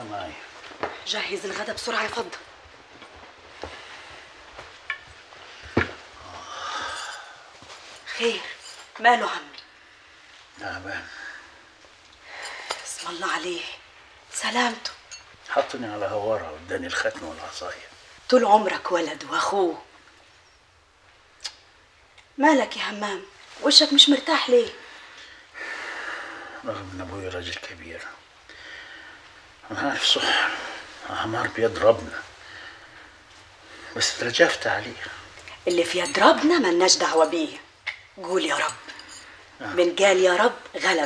تعال معايا جهز الغدا بسرعه يا فضه خير ماله عمي تعبان اسم الله عليه سلامته حطني على هوارة واداني الختم والعصاية طول عمرك ولد واخوه مالك يا همام وشك مش مرتاح ليه رغم ان ابوي راجل كبير انا عارف صح عمار بيضربنا بس ترجفت عليه اللي في يد ربنا ملناش دعوه بيه قول يا رب من قال يا رب غلب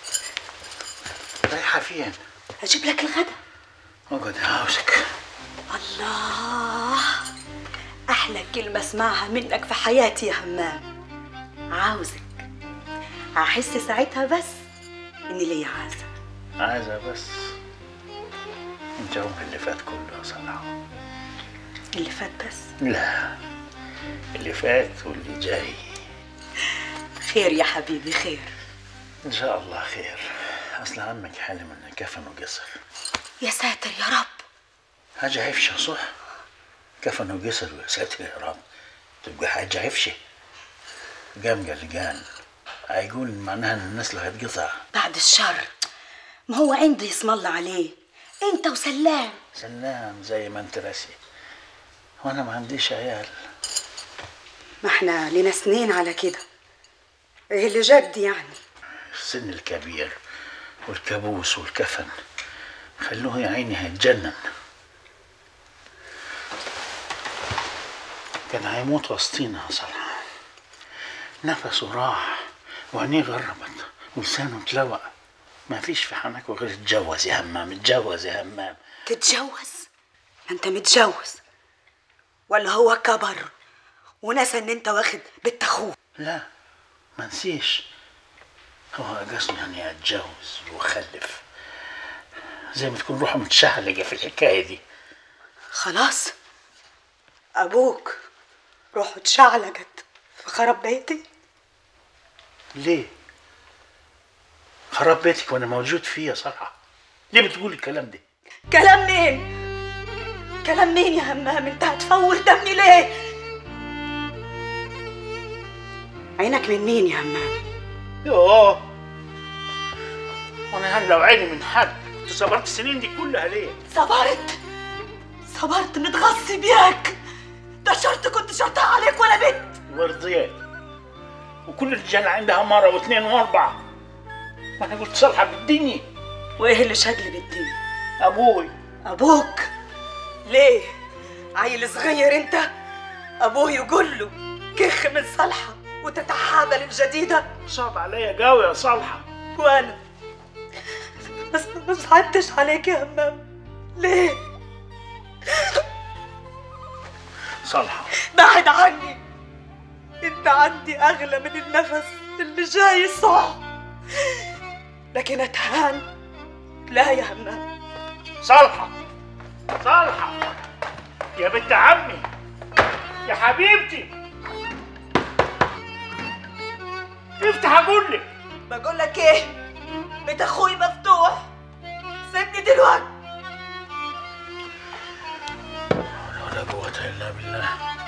رايحة فين؟ اجيب لك الغدا اقعد عاوزك الله احلى كلمه اسمعها منك في حياتي يا همام عاوزك هحس ساعتها بس اني ليا عازه عايزة بس انت عمر اللي فات كله يا صلاح اللي فات بس لا اللي فات واللي جاي خير يا حبيبي خير ان شاء الله خير اصل عمك حلم انه كفن وقصر يا ساتر يا رب حاجة عفشة صح كفن وقصر ويا ساتر يا رب تبقى حاجة عفشة قام قلقان هيقول معناها ان الناس اللي هتقطع بعد الشر ما هو عندي اسم الله عليه انت وسلام سلام زي ما انت راسي وانا ما عنديش عيال ما احنا لنا سنين على كده ايه اللي جد يعني السن الكبير والكابوس والكفن خلوه يا عيني هيتجنن كان هيموت وسطينا يا صلاح نفسه راح وعينيه غربت ولسانه اتلوى ما فيش في حنكه غير اتجوز يا همام اتجوز يا همام تتجوز ما انت متجوز ولا هو كبر ونسى ان انت واخد بنت اخوه لا ما نسيش هو قصده اني اتجوز واخلف زي ما تكون روحه متشعلقه في الحكايه دي خلاص ابوك روحه اتشعلقت في خراب بيتي ليه؟ خراب بيتك وانا موجود فيه يا صالحه ليه بتقول الكلام ده؟ كلام مين كلام مين يا همام انت هتفور دمي ليه عينك من مين يا همام يوه وانا هلا وعيني من حد انت صبرت السنين دي كلها ليه؟ صبرت صبرت متغصي بيك ده شرط كنت شرطها عليك ولا بنت ورضيت وكل الرجال عندها مره واثنين واربعه وانا قلت صالحه بالدنيا وايه اللي شغل بالدين ابوي ابوك ليه عيل صغير انت ابوه يقول له كخ من صالحه وتتحابى للجديده صعب عليا قوي يا صالحه وانا بس ما صعبتش عليك يا همام ليه صالحه بعد عني انت عندي اغلى من النفس اللي جاي صح لكن اتهان لا يا همام صالحه صالحه يا بنت عمي يا حبيبتي افتح اقول لك بقول لك ايه بيت اخوي مفتوح سيبني دلوقتي ولا قوة إلا بالله